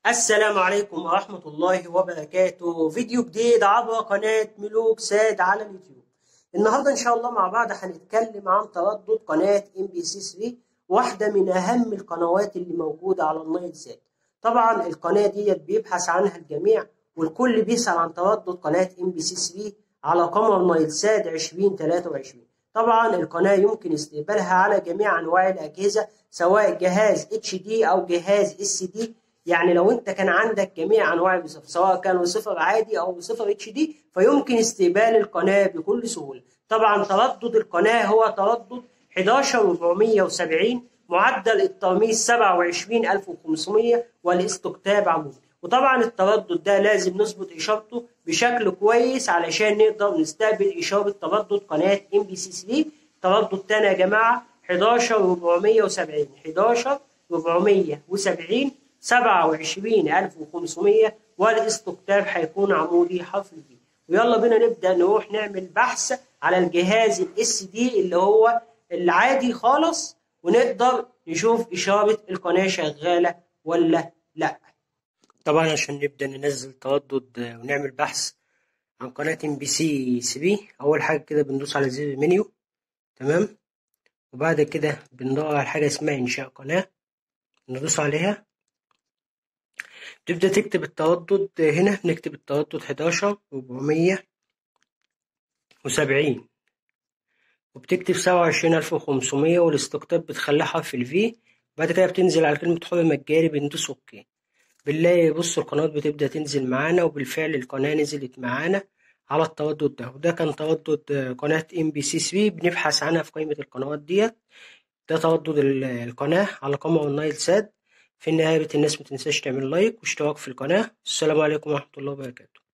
السلام عليكم ورحمة الله وبركاته فيديو جديد عبر قناة ملوك ساد على اليوتيوب النهاردة إن شاء الله مع بعض هنتكلم عن تردد قناة ام بي سي 3 واحدة من أهم القنوات اللي موجودة على النايل سات طبعا القناة ديت بيبحث عنها الجميع والكل بيسأل عن تردد قناة ام بي سي 3 على قمر نايل سات 2023 طبعا القناة يمكن استقبالها على جميع أنواع الأجهزة سواء جهاز اتش دي أو جهاز اس دي يعني لو انت كان عندك جميع انواع الريسيفر سواء كان ريسيفر عادي او ريسيفر اتش دي فيمكن استقبال القناه بكل سهوله طبعا تردد القناه هو تردد 11470 معدل الترميز 27500 والاستقطاب عمودي وطبعا التردد ده لازم نظبط اشارته بشكل كويس علشان نقدر نستقبل اشاره تردد قناه ام بي سي 3 تردد تاني يا جماعه 11470 11470 27500 والاستقطاب هيكون عمودي حرف البي ويلا بينا نبدا نروح نعمل بحث على الجهاز الاس دي اللي هو العادي خالص ونقدر نشوف اشاره القناه شغاله ولا لا طبعا عشان نبدا ننزل تردد ونعمل بحث عن قناه ام بي سي 3 اول حاجه كده بندوس على زر المنيو تمام وبعد كده بندور على حاجه اسمها انشاء قناه ندوس عليها تبدأ تكتب التردد هنا بنكتب التردد حداشر ربعمية وسبعين وبتكتب سبعة وعشرين ألف وخمسمية والاستقطاب بتخليها حرف الفي بعد كده بتنزل على كلمة حر مجاري بندوس أوكي بنلاقي بص القناة بتبدأ تنزل معانا وبالفعل القناة نزلت معانا على التردد ده وده كان تردد قناة ام بي سي 3 بنبحث عنها في قائمة القنوات ديت ده تردد القناة على قمر النايل ساد في النهاية الناس متنساش تعمل لايك واشتراك في القناة السلام عليكم ورحمة الله وبركاته